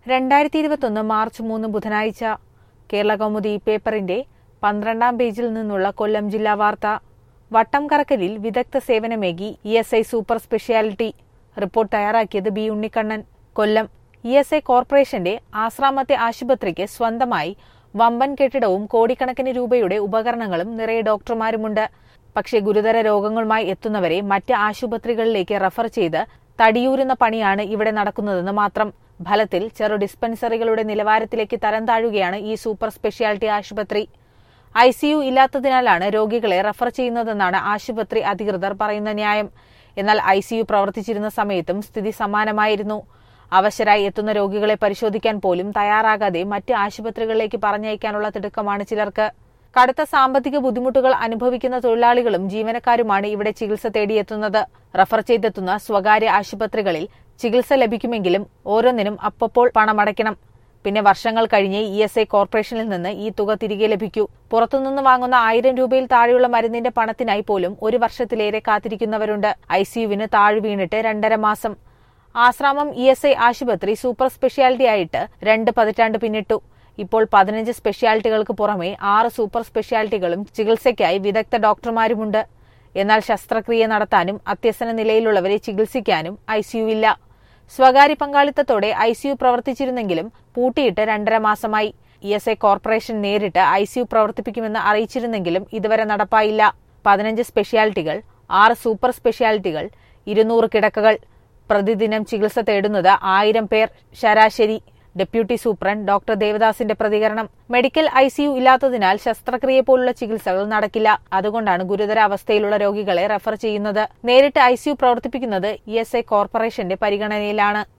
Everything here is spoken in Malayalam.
രണ്ടായിരത്തി ഇരുപത്തൊന്ന് മാർച്ച് മൂന്ന് ബുധനാഴ്ച കേരള കൗമുദി പേപ്പറിന്റെ പന്ത്രണ്ടാം പേജിൽ നിന്നുള്ള കൊല്ലം ജില്ലാ വാർത്ത വട്ടം കറക്കലിൽ വിദഗ്ധ സേവനമേകി E S I super speciality report തയ്യാറാക്കിയത് B Unnikannan Kollam E S I കോർപ്പറേഷന്റെ ആശ്രാമത്തെ ആശുപത്രിക്ക് സ്വന്തമായി വമ്പൻ കെട്ടിടവും കോടിക്കണക്കിന് രൂപയുടെ ഉപകരണങ്ങളും നിറയെ ഡോക്ടർമാരുമുണ്ട് പക്ഷേ ഗുരുതര രോഗങ്ങളുമായി എത്തുന്നവരെ മറ്റ് ആശുപത്രികളിലേക്ക് റഫർ ചെയ്ത് തടിയൂരുന്ന പണിയാണ് ഇവിടെ നടക്കുന്നതെന്ന് മാത്രം ഫലത്തിൽ ചെറു ഡിസ്പെൻസറികളുടെ നിലവാരത്തിലേക്ക് തരം താഴുകയാണ് ഈ സൂപ്പർ സ്പെഷ്യാലിറ്റി ആശുപത്രി ഐ സിയു ഇല്ലാത്തതിനാലാണ് രോഗികളെ റഫർ ചെയ്യുന്നതെന്നാണ് ആശുപത്രി അധികൃതർ പറയുന്ന ന്യായം എന്നാൽ ഐ സിയു പ്രവർത്തിച്ചിരുന്ന സമയത്തും സ്ഥിതി സമാനമായിരുന്നു അവശരായി എത്തുന്ന രോഗികളെ പരിശോധിക്കാൻ പോലും തയ്യാറാകാതെ മറ്റ് ആശുപത്രികളിലേക്ക് പറഞ്ഞയക്കാനുള്ള തിടുക്കമാണ് ചിലർക്ക് കടുത്ത സാമ്പത്തിക ബുദ്ധിമുട്ടുകൾ അനുഭവിക്കുന്ന തൊഴിലാളികളും ജീവനക്കാരുമാണ് ഇവിടെ ചികിത്സ തേടിയെത്തുന്നത് റഫർ ചെയ്തെത്തുന്ന സ്വകാര്യ ആശുപത്രികളിൽ ചികിത്സ ലഭിക്കുമെങ്കിലും ഓരോന്നിനും അപ്പപ്പോൾ പണമടയ്ക്കണം പിന്നെ വർഷങ്ങൾ കഴിഞ്ഞ് ഇ എസ് ഐ കോർപ്പറേഷനിൽ നിന്ന് ഈ തുക തിരികെ ലഭിക്കൂ പുറത്തുനിന്ന് വാങ്ങുന്ന ആയിരം രൂപയിൽ താഴെയുള്ള മരുന്നിന്റെ പണത്തിനായി പോലും ഒരു വർഷത്തിലേറെ കാത്തിരിക്കുന്നവരുണ്ട് ഐ സിയുവിന് താഴെ വീണിട്ട് രണ്ടര മാസം ആശ്രാമം ഇ എസ് ഐ ആശുപത്രി സൂപ്പർ സ്പെഷ്യാലിറ്റി ആയിട്ട് രണ്ട് പതിറ്റാണ്ട് പിന്നിട്ടു ഇപ്പോൾ പതിനഞ്ച് സ്പെഷ്യാലിറ്റികൾക്ക് പുറമെ ആറ് സൂപ്പർ സ്പെഷ്യാലിറ്റികളും ചികിത്സയ്ക്കായി വിദഗ്ധ ഡോക്ടർമാരുമുണ്ട് എന്നാൽ ശസ്ത്രക്രിയ നടത്താനും അത്യസന നിലയിലുള്ളവരെ ചികിത്സിക്കാനും ഐ ഇല്ല സ്വകാര്യ പങ്കാളിത്തത്തോടെ ഐ സിയു പ്രവർത്തിച്ചിരുന്നെങ്കിലും പൂട്ടിയിട്ട് രണ്ടര മാസമായി ഇ എസ് ഐ കോർപ്പറേഷൻ നേരിട്ട് ഐ സിയു പ്രവർത്തിപ്പിക്കുമെന്ന് അറിയിച്ചിരുന്നെങ്കിലും ഇതുവരെ നടപ്പായില്ല പതിനഞ്ച് സ്പെഷ്യാലിറ്റികൾ ആറ് സൂപ്പർ സ്പെഷ്യാലിറ്റികൾ ഇരുന്നൂറ് കിടക്കകൾ പ്രതിദിനം ചികിത്സ തേടുന്നത് ആയിരം പേർ ശരാശരി ഡെപ്യൂട്ടി സൂപ്രണ്ട് ഡോക്ടർ ദേവദാസിന്റെ പ്രതികരണം മെഡിക്കൽ ഐ സിയു ഇല്ലാത്തതിനാൽ ശസ്ത്രക്രിയ പോലുള്ള ചികിത്സകൾ നടക്കില്ല അതുകൊണ്ടാണ് ഗുരുതര അവസ്ഥയിലുള്ള രോഗികളെ റഫർ ചെയ്യുന്നത് നേരിട്ട് ഐ സിയു പ്രവർത്തിപ്പിക്കുന്നത് ഇ എസ് ഐ കോർപ്പറേഷന്റെ പരിഗണനയിലാണ്